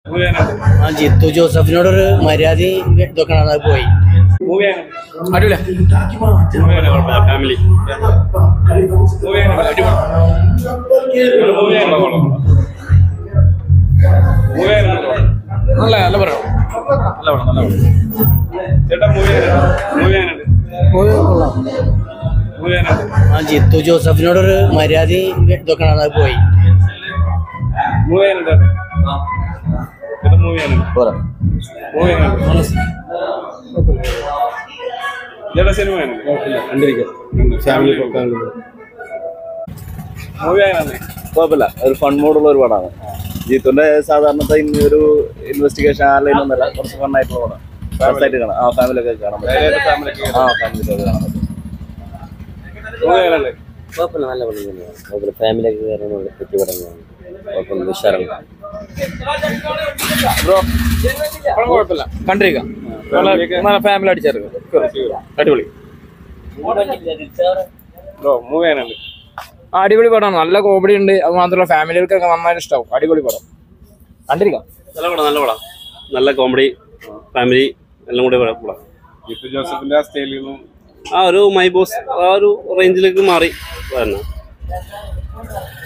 ആ ജിത്തു ജോസഫിനോടൊരു മര്യാദയും ഇതൊക്കെ ആണ് അത് പോയി അടിപൊളിയാ ഫാമിലി നല്ല നല്ല പറയാം നല്ല പടം നല്ല പടം ചേട്ടാ മൂവി മൂവി മൂവി ആ ജിത്തു ജോസഫിനോടൊരു മര്യാദയും ഇതൊക്കെ ആണ് അത് പോയി മൂവി ചേട്ടാ മൂവി മൂവി ചേട്ടാ സിനിമ ഫാമിലി മൂവി ആയിരുന്നു കുഴപ്പമില്ല ഒരു ഫൺ മൂഡുള്ള ഒരു പടമാണ് ജീത്തുന്റെ സാധാരണത്തെ ഇനി ഒരു ഇൻവെസ്റ്റിഗേഷൻ ആ ലൈനൊന്നല്ല കുറച്ച് ഫണ്ണായിട്ടുള്ള പടം ഫാസ്റ്റ് കാണാം ആ ഫാമിലി ഒക്കെ കാണാൻ പറ്റും ഫാമിലിക്ക് ആ ഫാമിലി ഒക്കെ കാണാൻ പറ്റും മൂവി ആയിരുന്നു കുഴപ്പമില്ല നല്ല പടം തന്നെയാണ് കുഴപ്പമില്ല ഫാമിലിയൊക്കെ കയറുന്ന പറ്റിയ പടങ്ങളാണ് കുഴപ്പമില്ല ഉഷാറാണ് പടം കുഴപ്പമില്ല കണ്ടിരിക്കാം നല്ല- നല്ല ഫാമിലി അടിച്ചെടുക്കും അടിപൊളി ബ്രോ മൂവി ആയിരുന്നു അടിപൊളി പടമാണ് നല്ല കോമഡി ഉണ്ട് അത് മാത്രമല്ല ഫാമിലികൾക്കൊക്കെ നന്നായിട്ട് ഇഷ്ടമാവും അടിപൊളി പടം കണ്ടിരിക്കാം നല്ല പടം നല്ല പടം നല്ല കോമഡി ഫാമിലി എല്ലാം കൂടി പടം ജിത്തു ജോസഫിന്റെ ആ സ്റ്റൈലിൽ നിന്നും ആ ഒരു മൈ ബോസ് ആ ഒരു റേഞ്ചിലേക്ക് മാറി വരുന്ന